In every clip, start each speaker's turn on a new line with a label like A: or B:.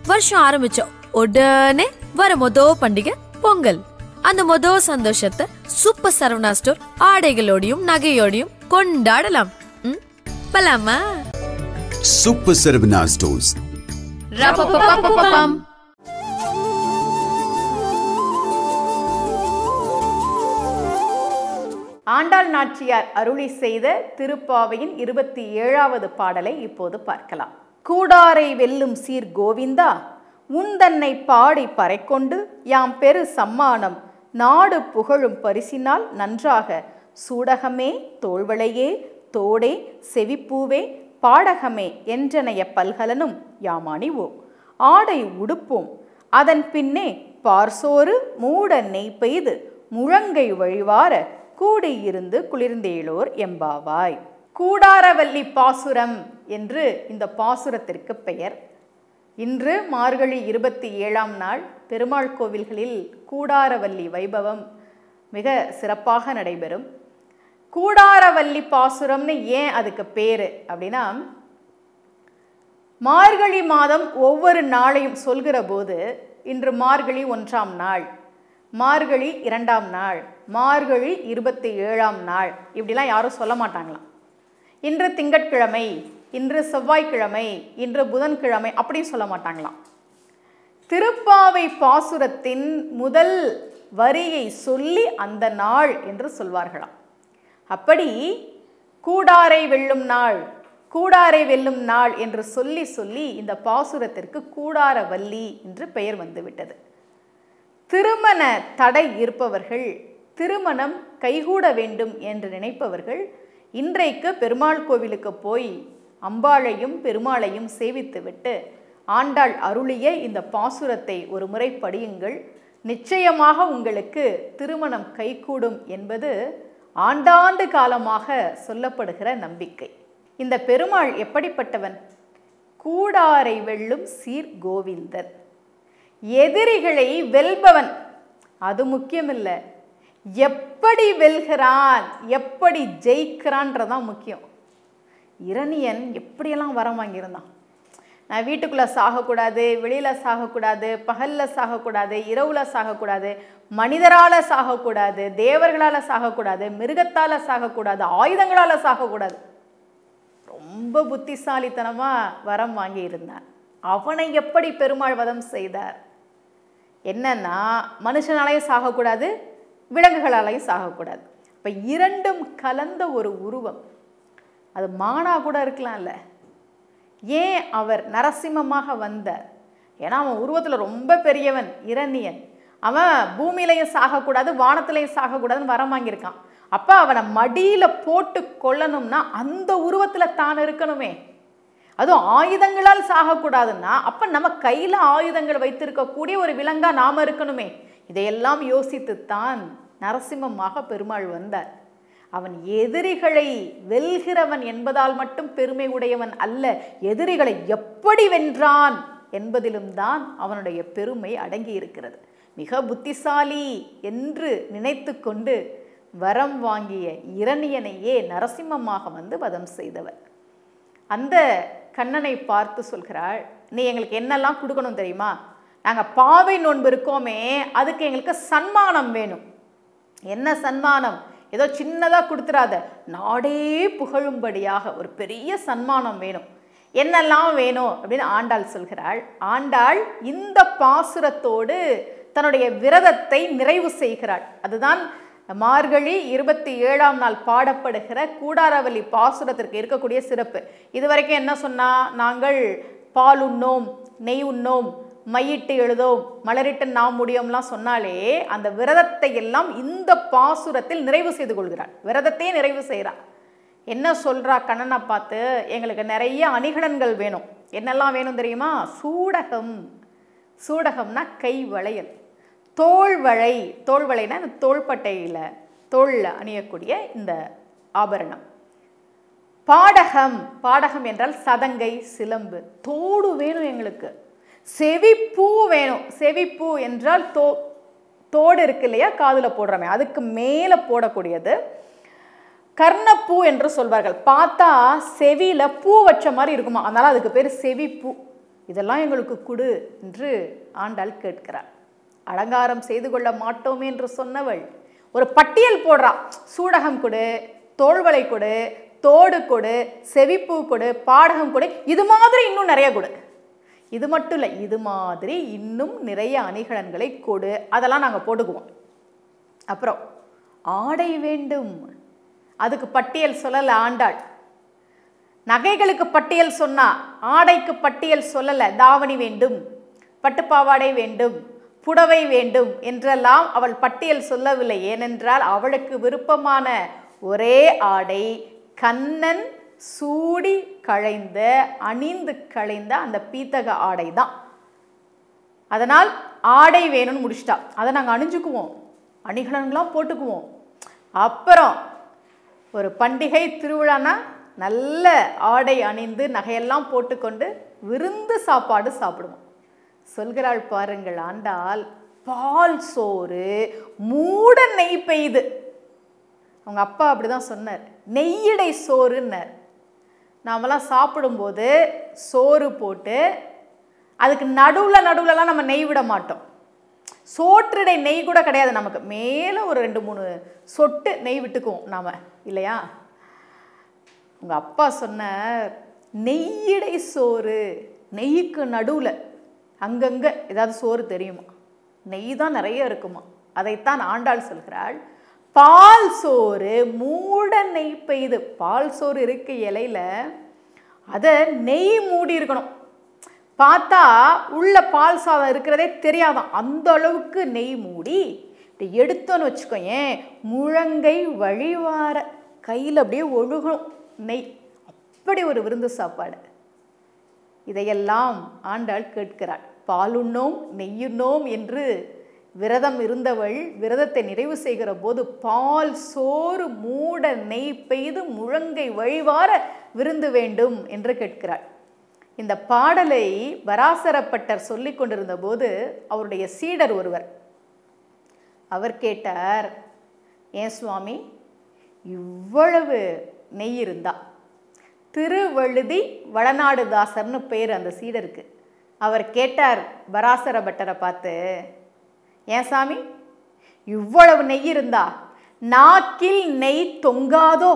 A: வருஷம் ஆரம்பிச்சோம் உடனே வர மொத பண்டிகை பொங்கல் அந்த மொத சந்தோஷத்தை சூப்பர் சரவணா ஸ்டோர் ஆடைகளோடையும் நகையோடையும் கொண்டாடலாம் ம், போலாமா
B: Super Saravana Stores.
A: ரப்பப்பப்பப்பப்பம்.
C: Andal Nachiyar அருளி செய்த திருப்பாவையின் இருபத்தி ஏழாவது பாடலை இப்போது பார்க்கலாம் கூடாரை வெல்லும் சீர் கோவிந்தா உந்தன்னை பாடி பறைக்கொண்டு யாம் பெரு சம்மானம் நாடு புகழும் பரிசினால் நன்றாக சூடகமே தோள்வளையே தோடே செவிப்பூவே பாடகமே என்றனைய பல்கலனும் யாம் அணிவோம் ஆடை உடுப்போம் அதன் பின்னே பார்சோறு மூட நெய் பெய்து முழங்கை வழிவார கூடியிருந்து குளிர்ந்தேலோர் எம்பாவாய் கூடாரவல்லி பாசுரம் என்று இந்த பாசுரத்திற்கு பெயர் இன்று மார்கழி இருபத்தி ஏழாம் நாள் பெருமாள் கோவில்களில் கூடாரவல்லி வைபவம் மிக சிறப்பாக நடைபெறும் கூடாரவல்லி பாசுரம்னு ஏன் அதுக்கு பேர் அப்படின்னா மார்கழி மாதம் ஒவ்வொரு நாளையும் சொல்கிற போது இன்று மார்கழி ஒன்றாம் நாள் மார்கழி இரண்டாம் நாள் மார்கழி இருபத்தி ஏழாம் நாள் இப்படிலாம் யாரும் சொல்ல மாட்டாங்களாம் இன்று திங்கட்கிழமை இன்று செவ்வாய்க்கிழமை இன்று புதன்கிழமை அப்படின்னு சொல்ல மாட்டாங்களாம் திருப்பாவை பாசுரத்தின் முதல் வரியை சொல்லி அந்த நாள் என்று சொல்வார்களாம் அப்படி கூடாரை வெல்லும் நாள் கூடாரை வெல்லும் நாள் என்று சொல்லி சொல்லி இந்த பாசுரத்திற்கு கூடாரவல்லி என்று பெயர் வந்துவிட்டது திருமண தடை இருப்பவர்கள் திருமணம் கைகூட வேண்டும் என்று நினைப்பவர்கள் இன்றைக்கு பெருமாள் கோவிலுக்கு போய் அம்பாளையும் பெருமாளையும் சேவித்துவிட்டு ஆண்டாள் அருளிய இந்த பாசுரத்தை ஒரு முறை படியுங்கள் நிச்சயமாக உங்களுக்கு திருமணம் கைகூடும் என்பது ஆண்டாண்டு காலமாக சொல்லப்படுகிற நம்பிக்கை இந்த பெருமாள் எப்படிப்பட்டவன் கூடாரை வெல்லும் சீர் கோவிந்தன் எதிரிகளை வெல்பவன் அது முக்கியமில்லை எப்படி வெல்கிறான் எப்படி ஜெயிக்கிறான்றதான் முக்கியம் இரணியன் எப்படியெல்லாம் வரம் வாங்கியிருந்தான் நான் வீட்டுக்குள்ளே சாகக்கூடாது வெளியில் சாகக்கூடாது பகலில் சாகக்கூடாது இரவில் சாகக்கூடாது மனிதரால் சாகக்கூடாது தேவர்களால் சாகக்கூடாது மிருகத்தால் சாகக்கூடாது ஆயுதங்களால் சாகக்கூடாது ரொம்ப புத்திசாலித்தனமாக வரம் வாங்கியிருந்தான் அவனை எப்படி பெருமாள் வதம் செய்தார் என்னன்னா மனுஷனாலையும் சாகக்கூடாது விலங்குகளாலையும் சாகக்கூடாது இப்போ இரண்டும் கலந்த ஒரு உருவம் அது மானா கூட இருக்கலாம்ல ஏன் அவர் நரசிம்மமாக வந்தார் ஏன்னா அவன் உருவத்தில் ரொம்ப பெரியவன் இரணியன் அவன் பூமியிலையும் சாகக்கூடாது வானத்திலையும் சாகக்கூடாதுன்னு வரம் வாங்கியிருக்கான் அப்போ அவனை மடியில் போட்டு கொல்லணும்னா அந்த உருவத்தில் தான் இருக்கணுமே அதுவும் ஆயுதங்களால் சாகக்கூடாதுன்னா அப்போ நம்ம கையில் ஆயுதங்கள் வைத்திருக்கக்கூடிய ஒரு விலங்கா நாம் இருக்கணுமே இதையெல்லாம் யோசித்துத்தான் நரசிம்மமாக பெருமாள் வந்தார் அவன் எதிரிகளை வெல்கிறவன் என்பதால் மட்டும் பெருமை உடையவன் அல்ல எதிரிகளை எப்படி வென்றான் என்பதிலும் தான் அவனுடைய பெருமை அடங்கி இருக்கிறது மிக புத்திசாலி என்று நினைத்து கொண்டு வரம் வாங்கிய இரணியனையே நரசிம்மமாக வந்து வதம் செய்தவர் அந்த கண்ணனை பார்த்து சொல்கிறாள் நீ எங்களுக்கு என்னெல்லாம் கொடுக்கணும் தெரியுமா நாங்கள் பாவை நோன்பு இருக்கோமே அதுக்கு எங்களுக்கு சன்மானம் வேணும் என்ன சன்மானம் ஏதோ சின்னதாக கொடுத்துறாத நாடே புகழும்படியாக ஒரு பெரிய சன்மானம் வேணும் என்னெல்லாம் வேணும் அப்படின்னு ஆண்டாள் சொல்கிறாள் ஆண்டாள் இந்த பாசுரத்தோடு தன்னுடைய விரதத்தை நிறைவு செய்கிறாள் அதுதான் மார்கழி இருபத்தி ஏழாம் நாள் பாடப்படுகிற கூடாரவல்லி பாசுரத்திற்கு இருக்கக்கூடிய சிறப்பு இதுவரைக்கும் என்ன சொன்னா நாங்கள் பால் உண்ணோம் நெய் உண்ணோம் மையிட்டு எழுதோம் மலரிட்டு நாம் முடியும்லாம் சொன்னாலே அந்த விரதத்தை எல்லாம் இந்த பாசுரத்தில் நிறைவு செய்து கொள்கிறாள் விரதத்தையே நிறைவு செய்கிறாள் என்ன சொல்றா கண்ணனை பார்த்து எங்களுக்கு நிறைய அணிகலன்கள் வேணும் என்னெல்லாம் வேணும் தெரியுமா சூடகம் சூடகம்னா கை வளையல் தோள் வளை தோள் வளைனா இந்த தோள்பட்டையில் தோளில் அணியக்கூடிய இந்த ஆபரணம் பாடகம் பாடகம் என்றால் சதங்கை சிலம்பு தோடு வேணும் எங்களுக்கு செவிப்பூ வேணும் செவிப்பூ என்றால் தோ தோடு இருக்கு இல்லையா காதில் போடுறோமே அதுக்கு மேலே போடக்கூடியது கர்ணப்பூ என்று சொல்வார்கள் பார்த்தா செவியில் பூ வச்ச மாதிரி இருக்குமா அதனால அதுக்கு பேர் செவிப்பூ இதெல்லாம் எங்களுக்கு கொடு என்று ஆண்டாள் கேட்கிறார் அலங்காரம் செய்து கொள்ள மாட்டோமே என்று சொன்னவள் ஒரு பட்டியல் போடுறா சூடகம் கொடு தோள்வளை கொடு தோடு கொடு செவிப்பூ கொடு பாடகம் கொடு இது மாதிரி இன்னும் நிறைய கொடு இது மட்டும் இல்லை இது மாதிரி இன்னும் நிறைய அணிகலன்களை கொடு அதெல்லாம் நாங்கள் போட்டுக்குவோம் அப்புறம் ஆடை வேண்டும் அதுக்கு பட்டியல் சொல்லலை ஆண்டாள் நகைகளுக்கு பட்டியல் சொன்னா ஆடைக்கு பட்டியல் சொல்லலை தாவணி வேண்டும் பட்டுப்பாவாடை வேண்டும் புடவை வேண்டும் என்றெல்லாம் அவள் பட்டியல் சொல்லவில்லை ஏனென்றால் அவளுக்கு விருப்பமான ஒரே ஆடை கண்ணன் சூடி களைந்த அணிந்து களைந்த அந்த பீத்தக ஆடை தான் அதனால் ஆடை வேணும்னு முடிச்சிட்டா அதை நாங்கள் அணிஞ்சுக்குவோம் அணிகலன்களாம் போட்டுக்குவோம் அப்புறம் ஒரு பண்டிகை திருவிழானா நல்ல ஆடை அணிந்து நகையெல்லாம் போட்டுக்கொண்டு விருந்து சாப்பாடு சாப்பிடுவோம் சொல்கிறாள் பாருங்கள் ஆண்டாள் பால் சோறு மூட நெய் பெய்து அவங்க அப்பா அப்படிதான் சொன்னார் நெய்யடை சோறுன்னார் நாமெல்லாம் சாப்பிடும்போது சோறு போட்டு அதுக்கு நடுவில் நடுவுலலாம் நம்ம நெய் விட மாட்டோம் சோற்றிடை நெய் கூட கிடையாது நமக்கு மேலே ஒரு ரெண்டு மூணு சொட்டு நெய் விட்டுக்குவோம் நாம் இல்லையா உங்கள் அப்பா சொன்னார் நெய்யிடை சோறு நெய்யுக்கு நடுவில் அங்கங்கே ஏதாவது சோறு தெரியுமா நெய் தான் நிறைய இருக்குமா அதைத்தான் ஆண்டாள் சொல்கிறாள் பால் சோறு மூட நெய் பெய்து பால் சோறு இருக்க இலையில அதை நெய் மூடி இருக்கணும் பார்த்தா உள்ள பால் சாதம் இருக்கிறதே தெரியாதாம் அந்த அளவுக்கு நெய் மூடி இப்படி எடுத்தோன்னு வச்சுக்கோயேன் முழங்கை வழிவார கையில் அப்படியே ஒழுகணும் நெய் அப்படி ஒரு விருந்து சாப்பாடு இதையெல்லாம் ஆண்டாள் கேட்கிறாள் பாலுண்ணோம் நெய்யுண்ணோம் என்று விரதம் இருந்தவள் விரதத்தை நிறைவு செய்கிற போது பால் சோறு மூட நெய் பெய்து முழங்கை வழிவார விருந்து வேண்டும் என்று கேட்கிறாள் இந்த பாடலை வராசரப்பட்டர் சொல்லிக் கொண்டிருந்த போது அவருடைய சீடர் ஒருவர் அவர் கேட்டார் ஏன் சுவாமி இவ்வளவு நெய் இருந்தா திருவழுதி வளநாடுதாசர்னு பேர் அந்த சீடருக்கு அவர் கேட்டார் பராசர பட்டரை பார்த்து ஏன் சாமி இவ்வளவு நெய் இருந்தா நாக்கில் நெய் தொங்காதோ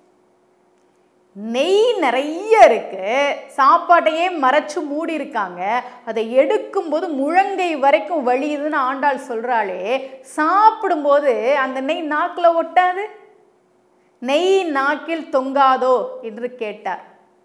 C: நெய் நிறைய இருக்கு சாப்பாட்டையே மறைச்சு மூடி இருக்காங்க அதை எடுக்கும்போது முழங்கை வரைக்கும் வலியுதுன்னு ஆண்டாள் சொல்றாளே சாப்பிடும்போது அந்த நெய் நாக்கில் ஒட்டாது நெய் நாக்கில் தொங்காதோ என்று கேட்டார்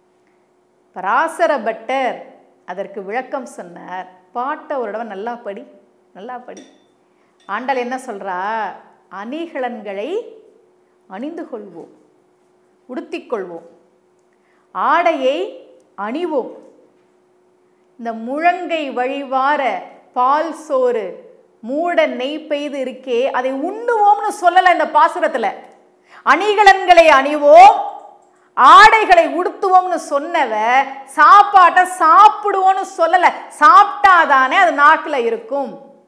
C: பராசர பட்டர் அதற்கு விளக்கம் சொன்னார் பாட்டை ஒரு தடவை நல்லா படி நல்லா படி ஆண்டாள் என்ன சொல்றா அணிகலன்களை அணிந்து கொள்வோம் உடுத்திக்கொள்வோம் ஆடையை அணிவோம் இந்த முழங்கை வழிவார பால் சோறு மூட நெய் பெய்து இருக்கே அதை உண்ணுவோம்னு சொல்லலை இந்த பாசுரத்தில் அணிகலன்களை அணிவோம் ஆடைகளை உடுத்துவோம்னு சொன்னவ சாப்பாட்டை சாப்பிடுவோம்னு சொல்லலை சாப்பிட்டாதானே அது நாக்கில் இருக்கும்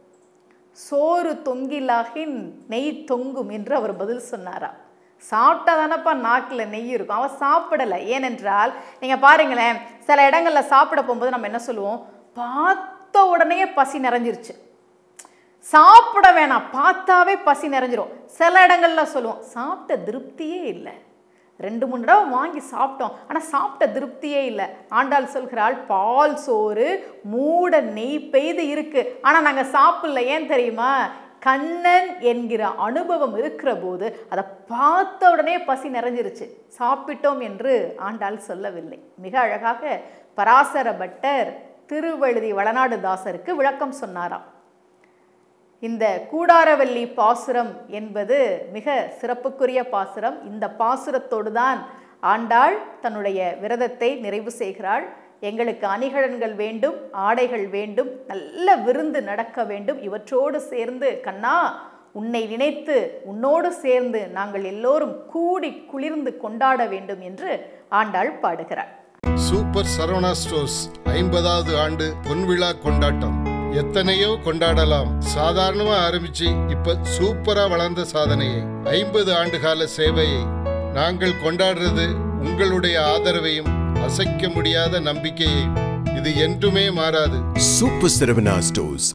C: சோறு தொங்கிலாகின் நெய் தொங்கும் என்று அவர் பதில் சொன்னாராம் சாப்பிட்டா தானப்பா நாக்கில் நெய் இருக்கும் அவன் சாப்பிடலை ஏனென்றால் நீங்கள் பாருங்களேன் சில இடங்களில் சாப்பிட போகும்போது நம்ம என்ன சொல்லுவோம் பார்த்த உடனே பசி நிறைஞ்சிருச்சு சாப்பிட வேணாம் பார்த்தாவே பசி நிறைஞ்சிரும் சில இடங்கள்ல சொல்லுவோம் சாப்பிட்ட திருப்தியே இல்லை ரெண்டு மூணு தடவை வாங்கி சாப்பிட்டோம் ஆனால் சாப்பிட்ட திருப்தியே இல்லை ஆண்டாள் சொல்கிறாள் பால் சோறு மூட நெய் பெய்து இருக்கு ஆனால் நாங்கள் சாப்பிடல ஏன் தெரியுமா கண்ணன் என்கிற அனுபவம் இருக்கிற போது அதை பார்த்த உடனே பசி நிறைஞ்சிருச்சு சாப்பிட்டோம் என்று ஆண்டாள் சொல்லவில்லை மிக அழகாக பராசர பட்டர் திருவழுதி வளநாடு தாசருக்கு விளக்கம் சொன்னாராம் இந்த கூடாரவல்லி பாசுரம் என்பது மிக சிறப்புக்குரிய பாசுரம் இந்த பாசுரத்தோடு தான் ஆண்டாள் தன்னுடைய விரதத்தை நிறைவு செய்கிறாள் எங்களுக்கு அணிகலன்கள் வேண்டும் ஆடைகள் வேண்டும் நல்ல விருந்து நடக்க வேண்டும் இவற்றோடு சேர்ந்து கண்ணா உன்னை நினைத்து உன்னோடு சேர்ந்து நாங்கள் எல்லோரும் கூடி குளிர்ந்து கொண்டாட வேண்டும் என்று ஆண்டாள் பாடுகிறாள்
D: சூப்பர் சரவணா ஸ்டோர்ஸ் ஐம்பதாவது ஆண்டு பொன்விழா கொண்டாட்டம் எத்தனையோ கொண்டாடலாம் சாதாரணமா ஆரம்பிச்சு இப்ப சூப்பரா வளர்ந்த சாதனையை ஐம்பது ஆண்டு கால சேவையை நாங்கள் கொண்டாடுறது உங்களுடைய ஆதரவையும் அசைக்க முடியாத நம்பிக்கையையும் இது இது என்றுமே மாறாது
B: Super Saravana Stores.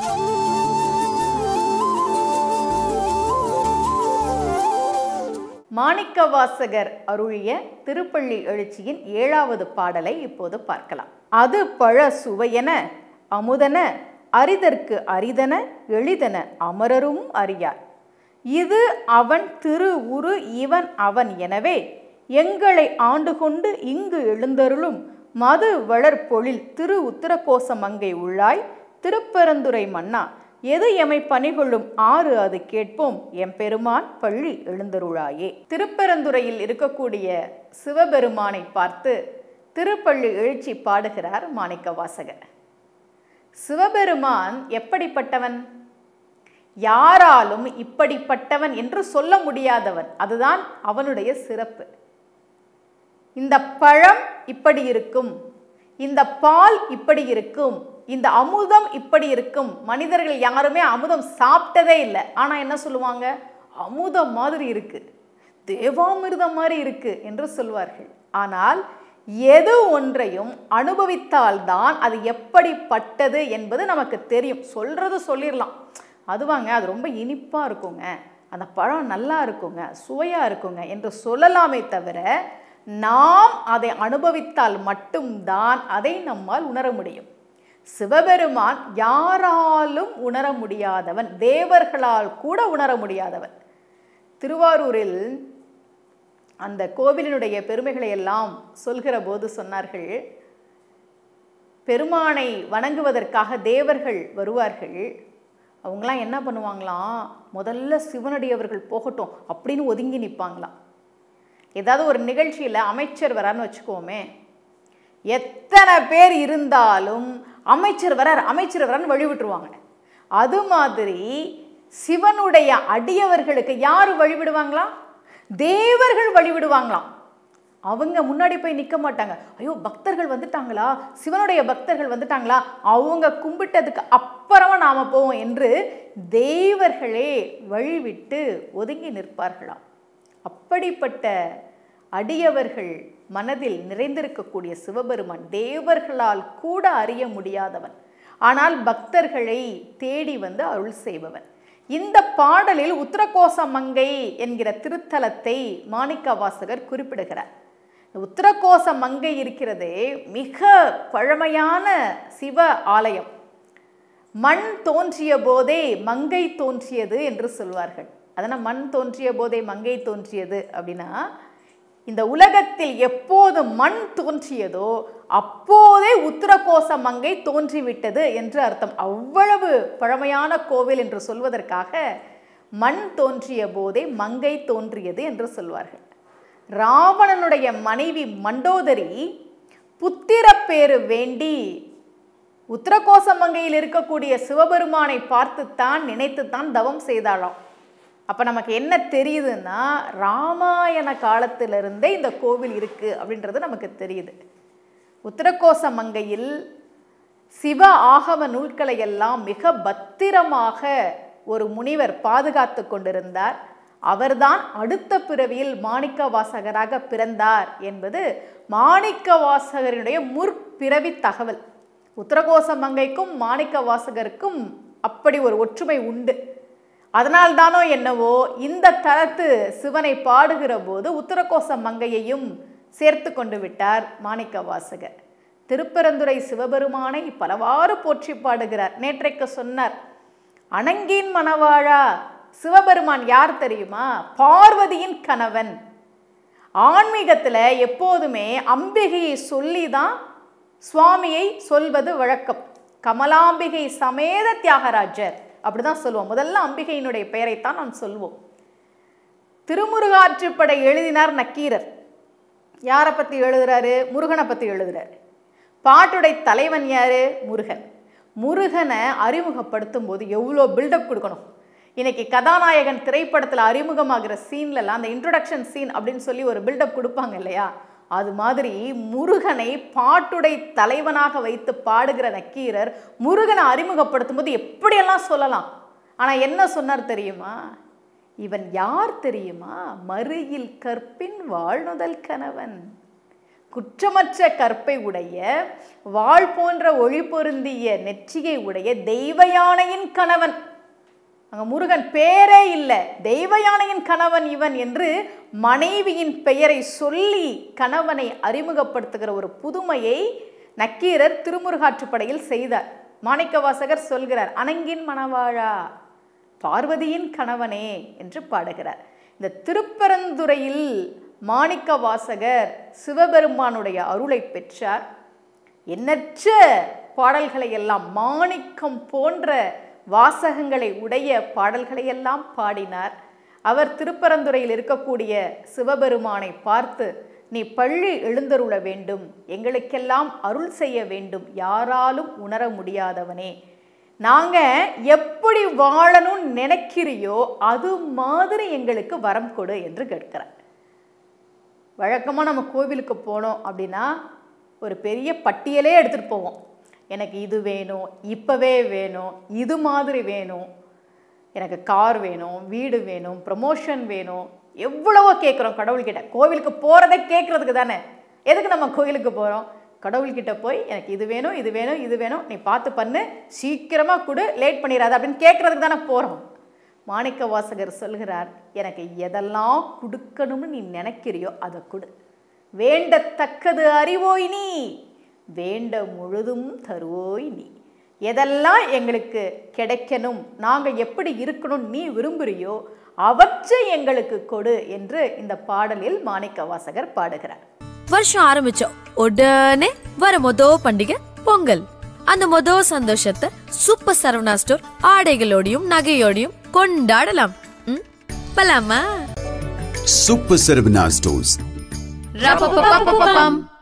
C: மாணிக்கவாசகர் அருளிய திருப்பள்ளி எழுச்சியின் ஏழாவது பாடலை இப்போது பார்க்கலாம் அது பழ சுவையென அமுதன அரிதற்கு அரிதன எளிதன அமரரும் அறியார் இது அவன் திரு உரு இவன் அவன் எனவே எங்களை ஆண்டு கொண்டு இங்கு எழுந்தருளும் மது வளர்பொழில் திரு உத்தரகோச மங்கை உள்ளாய் திருப்பெருந்துறை மன்னா எது எமை பணிகொள்ளும் ஆறு அது கேட்போம் எம்பெருமான் பள்ளி எழுந்தருளாயே திருப்பெருந்துறையில் இருக்கக்கூடிய சிவபெருமானை பார்த்து திருப்பள்ளி எழுச்சி பாடுகிறார் மாணிக்கவாசகர் சிவபெருமான் எப்படிப்பட்டவன் யாராலும் இப்படிப்பட்டவன் என்று சொல்ல முடியாதவன் அதுதான் அவனுடைய சிறப்பு இந்த பழம் இப்படி இருக்கும் இந்த பால் இப்படி இருக்கும் இந்த அமுதம் இப்படி இருக்கும் மனிதர்கள் யாருமே அமுதம் சாப்பிட்டதே இல்லை ஆனா என்ன சொல்லுவாங்க அமுதம் மாதிரி இருக்கு தேவாமிர்தம் மாதிரி இருக்கு என்று சொல்வார்கள் ஆனால் எது ஒன்றையும் அனுபவித்தால்தான் அது எப்படிப்பட்டது என்பது நமக்கு தெரியும் சொல்றது சொல்லிடலாம் அதுவாங்க அது ரொம்ப இனிப்பா இருக்குங்க அந்த பழம் நல்லா இருக்குங்க சுவையா இருக்குங்க என்று சொல்லலாமே தவிர நாம் அதை அனுபவித்தால் மட்டும்தான் அதை நம்மால் உணர முடியும் சிவபெருமான் யாராலும் உணர முடியாதவன் தேவர்களால் கூட உணர முடியாதவன் திருவாரூரில் அந்த கோவிலினுடைய பெருமைகளை எல்லாம் சொல்கிற போது சொன்னார்கள் பெருமானை வணங்குவதற்காக தேவர்கள் வருவார்கள் அவங்களாம் என்ன பண்ணுவாங்களாம் முதல்ல சிவனடியவர்கள் போகட்டும் அப்படின்னு ஒதுங்கி நிற்பாங்களாம் ஏதாவது ஒரு நிகழ்ச்சியில் அமைச்சர் வரான்னு வச்சுக்கோமே எத்தனை பேர் இருந்தாலும் அமைச்சர் வரார் அமைச்சர் வரான்னு வழி விட்டுருவாங்க அது மாதிரி சிவனுடைய அடியவர்களுக்கு யார் வழிவிடுவாங்களாம் தேவர்கள் வழிவிடுவாங்களாம் அவங்க முன்னாடி போய் நிற்க மாட்டாங்க ஐயோ பக்தர்கள் வந்துட்டாங்களா சிவனுடைய பக்தர்கள் வந்துட்டாங்களா அவங்க கும்பிட்டதுக்கு அப்புறமா நாம போவோம் என்று தேவர்களே வழிவிட்டு ஒதுங்கி நிற்பார்களாம் அப்படிப்பட்ட அடியவர்கள் மனதில் நிறைந்திருக்கக்கூடிய சிவபெருமான் தேவர்களால் கூட அறிய முடியாதவன் ஆனால் பக்தர்களை தேடி வந்து அருள் செய்பவன் இந்த பாடலில் உத்தரகோச மங்கை என்கிற திருத்தலத்தை மாணிக்க வாசகர் குறிப்பிடுகிறார் இந்த உத்தரகோச மங்கை இருக்கிறதே மிக பழமையான சிவ ஆலயம் மண் தோன்றிய போதே மங்கை தோன்றியது என்று சொல்வார்கள் அதனால் மண் தோன்றிய போதே மங்கை தோன்றியது அப்படின்னா இந்த உலகத்தில் எப்போது மண் தோன்றியதோ அப்போதே உத்தரகோச மங்கை தோன்றிவிட்டது என்று அர்த்தம் அவ்வளவு பழமையான கோவில் என்று சொல்வதற்காக மண் தோன்றிய போதே மங்கை தோன்றியது என்று சொல்வார்கள் ராவணனுடைய மனைவி மண்டோதரி புத்திரப்பேறு வேண்டி உத்தரகோசமங்கையில் இருக்கக்கூடிய சிவபெருமானை பார்த்துத்தான் நினைத்துத்தான் தவம் செய்தாளாம் அப்போ நமக்கு என்ன தெரியுதுன்னா ராமாயண காலத்திலிருந்தே இந்த கோவில் இருக்குது அப்படின்றது நமக்கு தெரியுது உத்தரகோச மங்கையில் சிவ ஆகம நூல்களை எல்லாம் மிக பத்திரமாக ஒரு முனிவர் பாதுகாத்து கொண்டிருந்தார் அவர்தான் அடுத்த பிறவியில் மாணிக்க வாசகராக பிறந்தார் என்பது மாணிக்க வாசகரினுடைய முற்பிறவி தகவல் உத்தரகோச மங்கைக்கும் மாணிக்க வாசகருக்கும் அப்படி ஒரு ஒற்றுமை உண்டு அதனால்தானோ என்னவோ இந்த தலத்து சிவனை பாடுகிற போது உத்தரகோச மங்கையையும் சேர்த்து கொண்டு விட்டார் மாணிக்க வாசகர் திருப்பெருந்துறை சிவபெருமானை பலவாறு போற்றி பாடுகிறார் நேற்றைக்கு சொன்னார் அணங்கின் மணவாழா சிவபெருமான் யார் தெரியுமா பார்வதியின் கணவன் ஆன்மீகத்தில் எப்போதுமே அம்பிகையை சொல்லி தான் சுவாமியை சொல்வது வழக்கம் கமலாம்பிகை சமேத தியாகராஜர் அப்படிதான் சொல்லுவோம் முதல்ல அம்பிகையினுடைய பெயரைத்தான் நாம் சொல்வோம் திருமுருகாற்றுப்படை எழுதினார் நக்கீரர் யாரை பற்றி எழுதுறாரு முருகனை பற்றி எழுதுறாரு பாட்டுடை தலைவன் யாரு முருகன் முருகனை அறிமுகப்படுத்தும் போது எவ்வளோ பில்டப் கொடுக்கணும் இன்னைக்கு கதாநாயகன் திரைப்படத்தில் அறிமுகமாகிற சீன்லலாம் அந்த இன்ட்ரொடக்ஷன் சீன் அப்படின்னு சொல்லி ஒரு பில்டப் கொடுப்பாங்க இல்லையா அது மாதிரி முருகனை பாட்டுடை தலைவனாக வைத்து பாடுகிற நக்கீரர் முருகனை அறிமுகப்படுத்தும் போது எப்படியெல்லாம் சொல்லலாம் ஆனால் என்ன சொன்னார் தெரியுமா இவன் யார் தெரியுமா மறுயில் கற்பின் வாழ்நுதல் கணவன் குற்றமற்ற கற்பை உடைய வாழ் போன்ற ஒளி பொருந்திய நெற்றியை உடைய தெய்வ யானையின் கணவன் அங்க முருகன் பேரே இல்லை தெய்வ யானையின் கணவன் இவன் என்று மனைவியின் பெயரை சொல்லி கணவனை அறிமுகப்படுத்துகிற ஒரு புதுமையை நக்கீரர் திருமுருகாற்றுப்படையில் செய்தார் மாணிக்கவாசகர் சொல்கிறார் அணங்கின் மணவாழா பார்வதியின் கணவனே என்று பாடுகிறார் இந்த திருப்பரந்துறையில் மாணிக்க வாசகர் சிவபெருமானுடைய அருளை பெற்றார் எண்ணற்ற பாடல்களை எல்லாம் மாணிக்கம் போன்ற வாசகங்களை உடைய பாடல்களை எல்லாம் பாடினார் அவர் திருப்பரந்துறையில் இருக்கக்கூடிய சிவபெருமானை பார்த்து நீ பள்ளி எழுந்தருள வேண்டும் எங்களுக்கெல்லாம் அருள் செய்ய வேண்டும் யாராலும் உணர முடியாதவனே நாங்க எப்படி வாழணும்னு நினைக்கிறியோ அது மாதிரி எங்களுக்கு வரம் கொடு என்று கேட்கிறார் வழக்கமாக நம்ம கோவிலுக்கு போனோம் அப்படின்னா ஒரு பெரிய பட்டியலே எடுத்துகிட்டு போவோம் எனக்கு இது வேணும் இப்போவே வேணும் இது மாதிரி வேணும் எனக்கு கார் வேணும் வீடு வேணும் ப்ரமோஷன் வேணும் எவ்வளவோ கேட்குறோம் கடவுள்கிட்ட கோவிலுக்கு போகிறதே கேட்குறதுக்கு தானே எதுக்கு நம்ம கோவிலுக்கு போகிறோம் கடவுள்கிட்ட போய் எனக்கு இது வேணும் இது வேணும் இது வேணும் நீ பார்த்து பண்ணு சீக்கிரமாக கொடு லேட் பண்ணிடாத அப்படின்னு கேட்குறதுக்கு தானே போகிறோம் மாணிக்க வாசகர் சொல்கிறார் எனக்கு எதெல்லாம் கொடுக்கணும்னு நீ நினைக்கிறியோ அதை கொடு வேண்டத்தக்கது அறிவோய் நீ வேண்ட முழுதும் தருவோய் நீ எதெல்லாம் எங்களுக்கு கிடைக்கணும் நாங்கள் எப்படி இருக்கணும் நீ விரும்புறியோ அவற்றை எங்களுக்கு கொடு என்று இந்த பாடலில் மாணிக்க வாசகர் பாடுகிறார்
A: வருஷம் ஆரம்பிச்சோம் உடனே வர மொத பண்டிகை பொங்கல் அந்த மொத சந்தோஷத்தை சூப்பர் சரவணா ஸ்டோர் ஆடைகளோடையும் நகையோடையும் கொண்டாடலாம் ம், போலாமா
B: Super Saravana Stores.
A: ரப்பப்பப்பப்பப்பம்.